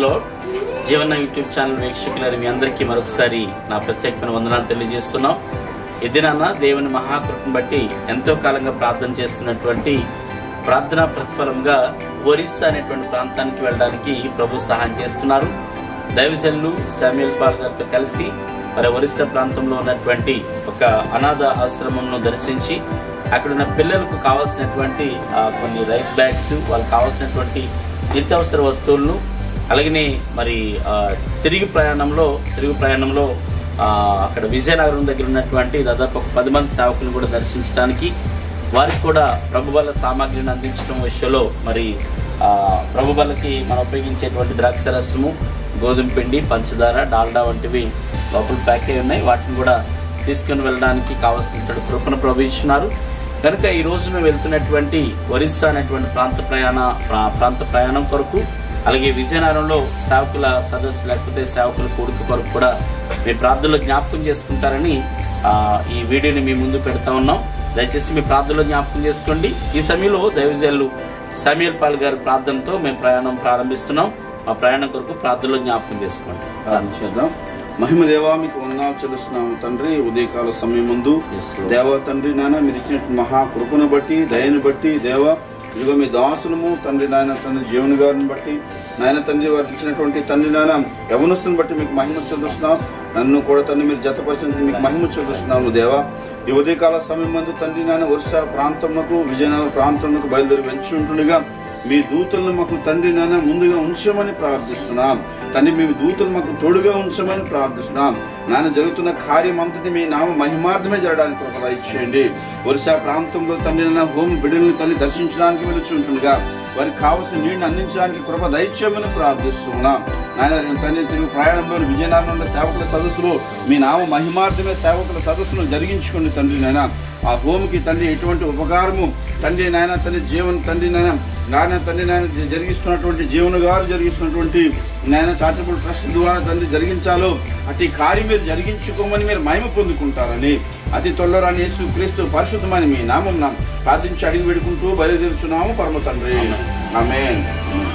ప్రైజ్లో జీవన YouTube channel వీక్షకులని మీ అందరికీ మరొకసారి నా ప్రత్యేకమైన వందనాలు తెలియజేస్తున్నాం ఎదినాన్న దేవుని మహాకృపను బట్టి ఎంతో కాలంగా ప్రార్థన చేస్తున్నటువంటి ప్రార్థనా ప్రతిఫలంగా ఒరిస్సా అనేటువంటి ప్రాంతానికి వెళ్ళడానికి ప్రభు సహాయం చేస్తున్నారు దైవజనులు శామ్యుల్ పాల్ గారితో కలిసి మరి ఒరిస్సా ప్రాంతంలో ఉన్నటువంటి ఒక అనాథ ఆశ్రమంను దర్శించి అక్కడ ఉన్న పిల్లలకు కావాల్సినటువంటి ఆ, కొన్ని రైస్ బ్యాగ్స్ వాళ్ళకి కావాల్సినటువంటి నిత్యావసర వస్తువులను అలాగనే మరి ఆ, తిరిగి ప్రయాణంలో తిరుగు ప్రయాణంలో ఆ, అక్కడ విజయనగరం దగ్గర ఉన్నటువంటి దాదాపు ఒక పది మంది సేవకులను కూడా దర్శించడానికి వారికి కూడా ప్రభుబల సామాగ్రిని అందించడం విషయంలో మరి ఆ, ప్రభుబలకి మనం ఉపయోగించేటువంటి ద్రాక్ష రసము గోధుమ పిండి పంచదార డాల్డా వంటివి లోపల ప్యాక్ అయి ఉన్నాయి వాటిని కూడా తీసుకుని వెళ్ళడానికి కావాల్సినటువంటి కృపను ప్రవహిస్తున్నారు కనుక ఈ రోజు మేము వెళ్తున్నటువంటి ఒరిస్సా అనేటువంటి ప్రాంత ప్రయాణ ప్రా- ప్రాంత ప్రయాణం కొరకు అలాగే విజయనగరంలో సేవకుల సదస్సు లేకపోతే సేవకుల కూడిక కొరకు కూడా మీ ప్రార్థనలో జ్ఞాపకం చేసుకుంటారని ఆ, ఈ వీడియోని మీ ముందు పెడతా ఉన్నాం దయచేసి మీ ప్రార్థనలో జ్ఞాపకం చేసుకోండి ఈ సమయంలో దైవజనులు సమీర్ పాల్ గారి ప్రార్థనతో మేము ప్రయాణం ప్రారంభిస్తున్నాం మా ప్రయాణం కొరకు ప్రార్థనలో జ్ఞాపకం చేసుకోండి ప్రార్థన చేద్దాం మహిమ దేవా మీకు వందనాలు చెల్లిస్తున్నాము తండ్రి ఉదయకాల సమయం ముందు Yes, Lord. దేవ తండ్రి నాయన మీరు ఇచ్చిన మహా కృపను బట్టి దయను బట్టి దేవ ఇదిగో మీ దాసులము తండ్రి నాయన తండ్రి జీవన గారిని బట్టి నాయన తండ్రి వారికి ఇచ్చినటువంటి తండ్రి నాయన యవనస్తుని బట్టి మీకు మహిమ చెల్లిస్తున్నాం నన్ను కూడా తండ్రి మీరు జతపరిచినందుకు మీకు మహిమ చెల్లిస్తున్నాము దేవా ఈ ఉదయకాల సమయం మందు తండ్రి నాయన వర్ష ప్రాంతమునకు విజయనగర ప్రాంతమునకు బయలుదేరి వెంచి ఉంటుండగా మీ దూతలను మాకు తండ్రి నాన్న ముందుగా ఉంచమని ప్రార్థిస్తున్నాం తండ్రి మీ దూతలు మాకు తోడుగా ఉంచమని ప్రార్థిస్తున్నాం నాన్న జరుగుతున్న కార్యం అంతటి మీ నామ మహిమార్థమే జరగడానికి కృప ఇచ్చేయండి ఒరిస్సా ప్రాంతంలో తండ్రి నాన్న హోమ్ బిడ్డలను తల్లి దర్శించడానికి వెలుచు ఉంటుండగా వారికి కావలసిన నీటిని అందించడానికి కృప దయచేయమని ప్రార్థిస్తున్నాం నాయన తండ్రి తిరుగు ప్రయాణంలో విజయనగరంలో సేవకుల సదస్సులో మీ నామ మహిమార్థమే సేవకుల సదస్సును జరిగించుకోండి తండ్రి నాయన ఆ హోమ్కి తండ్రి ఎటువంటి ఉపకారము తండ్రి నాయన తండ్రి జీవన తండ్రి నాయన నాయన తండ్రి నాయన జ- జరిగిస్తున్నటువంటి జీవన గారు జరిగిస్తున్నటువంటి నాయన చారిటబుల్ ట్రస్ట్ ద్వారా తండ్రి జరిగించాలో అట్టి కార్యం మీరు జరిగించుకోమని మీరు మహిమ పొందుకుంటారని అతి తొల్లరాని యేసు క్రీస్తు పరిశుద్ధమని మీ నామం ప్రార్థించి అడిగి పెడుకుంటూ బయలుదేరుచున్నాము పరమ తండ్రి ఆమేన్